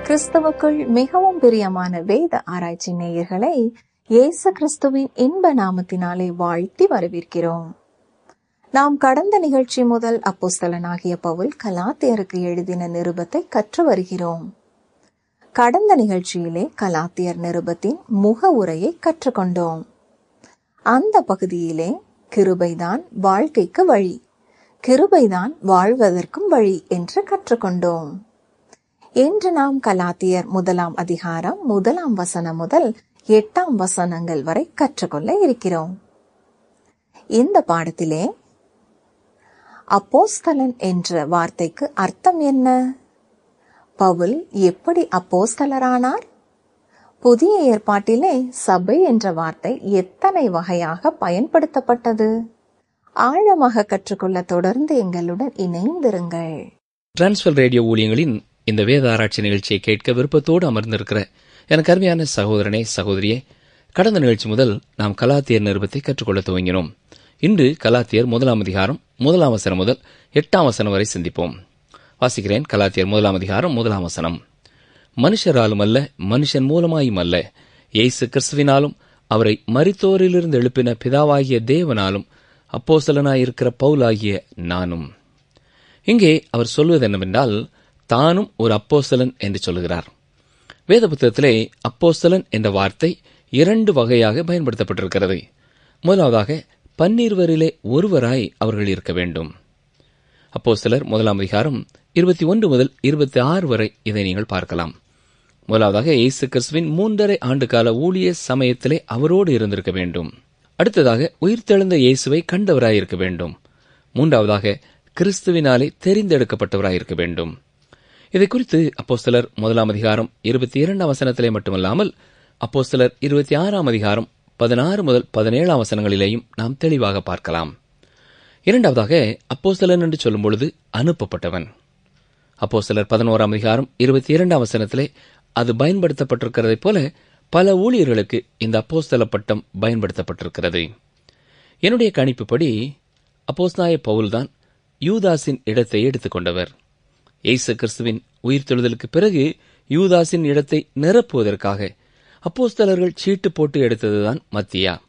கிறிஸ்துவுக்குள் மிகவும் பிரியமான வேத ஆராய்ச்சி நேயர்களை இயேசு கிறிஸ்துவின் இன்ப நாமத்தினாலே வாழ்த்தி வரவேற்கிறோம் நாம் கடந்த நிகழ்ச்சி முதல் அப்போஸ்தலனாகிய பவுல் கலாத்தியருக்கு எழுதின நிருபத்தை கற்று வருகிறோம் கடந்த நிகழ்ச்சியிலே கலாத்தியர் நிருபத்தின் முக உரையை கற்றுக்கொண்டோம் அந்த பகுதியிலே கிருபைதான் வாழ்க்கைக்கு வழி கிருபைதான் வாழ்வதற்கும் வழி என்று கற்றுக்கொண்டோம் இன்று நாம் கலாத்தியர் முதலாம் அதிகாரம் முதலாம் வசனம் முதல் எட்டாம் வசனங்கள் வரை கற்றுக்கொள்ள இருக்கிறோம் இந்த பாடத்திலே அப்போஸ்தலன் என்ற வார்த்தைக்கு அர்த்தம் என்ன பவுல் எப்படி அப்போஸ்தலரானார் புதிய ஏற்பாட்டிலே சபை என்ற வார்த்தை எத்தனை வகையாக பயன்படுத்தப்பட்டது ஆழமாக கற்றுக்கொள்ள தொடர்ந்து எங்களுடன் இணைந்திருங்கள் டிரான்ஸ்வர் ரேடியோ ஊழியங்களின் இந்த வேத ஆராய்ச்சி நிகழ்ச்சியை கேட்க விருப்பத்தோடு அமர்ந்திருக்கிற எனக்கு அருமையான சகோதரனே சகோதரியே கடந்த நிகழ்ச்சி முதல் நாம் கலாத்தியர் நிருபத்தை கற்றுக்கொள்ள துவங்கினோம் இன்று கலாத்தியர் முதலாம் அதிகாரம் முதலாம் வசனம் முதல் எட்டாம் வசனம் வரை சிந்திப்போம் வாசிக்கிறேன் கலாத்தியர் முதலாம் அதிகாரம் முதலாம் வசனம் மனுஷராலும் அல்ல மனுஷன் மூலமாயும் அல்ல இயேசு கிறிஸ்துவினாலும் அவரை மரித்தோரிலிருந்து எழுப்பின பிதாவாகிய தேவனாலும் அப்போசலனாயிருக்கிற பவுலாகிய நானும் இங்கே அவர் சொல்வது என்னவென்றால் தானும் ஒரு அப்போஸ்தலன் என்று சொல்லுகிறார் வேத புத்தகத்திலே அப்போஸ்தலன் என்ற வார்த்தை இரண்டு வகையாக பயன்படுத்தப்பட்டிருக்கிறது முதலாவதாக பன்னிருவரிலே ஒருவராய் அவர்கள் இருக்க வேண்டும் அப்போஸ்தலர் முதலாம் அதிகாரம் இருபத்தி ஒன்று முதல் இருபத்தி ஆறு வரை இதை நீங்கள் பார்க்கலாம் முதலாவதாக இயேசு கிறிஸ்துவின் மூன்றரை ஆண்டு கால ஊழிய சமயத்திலே அவரோடு இருந்திருக்க வேண்டும் அடுத்ததாக உயிர்த்தெழுந்த இயேசுவை கண்டவராய் இருக்க வேண்டும் மூன்றாவதாக கிறிஸ்துவினாலே தெரிந்தெடுக்கப்பட்டவராய் இருக்க வேண்டும் இதை குறித்து அப்போஸ்தலர் முதலாம் அதிகாரம் இருபத்தி இரண்டாம் வசனத்திலே மட்டுமல்லாமல் அப்போஸ்தலர் இருபத்தி ஆறாம் அதிகாரம் பதினாறு முதல் பதினேழாம் வசனங்களிலேயும் நாம் தெளிவாக பார்க்கலாம் இரண்டாவதாக அப்போஸ்தலன் என்று சொல்லும் பொழுது அனுப்பப்பட்டவன் அப்போஸ்தலர் பதினோராம் அதிகாரம் இருபத்தி இரண்டாம் வசனத்திலே அது பயன்படுத்தப்பட்டிருக்கிறதைப் போல பல ஊழியர்களுக்கு இந்த அப்போஸ்தல பட்டம் பயன்படுத்தப்பட்டிருக்கிறது என்னுடைய கணிப்புப்படி அப்போஸ்நாய பவுல்தான் யூதாஸின் இடத்தை எடுத்துக்கொண்டவர் இயேசு கிறிஸ்துவின் உயிர்த்தெழுதலுக்கு பிறகு யூதாஸின் இடத்தை நிரப்புவதற்காக அப்போஸ்தலர்கள் சீட்டு போட்டு எடுத்ததுதான் மத்தியா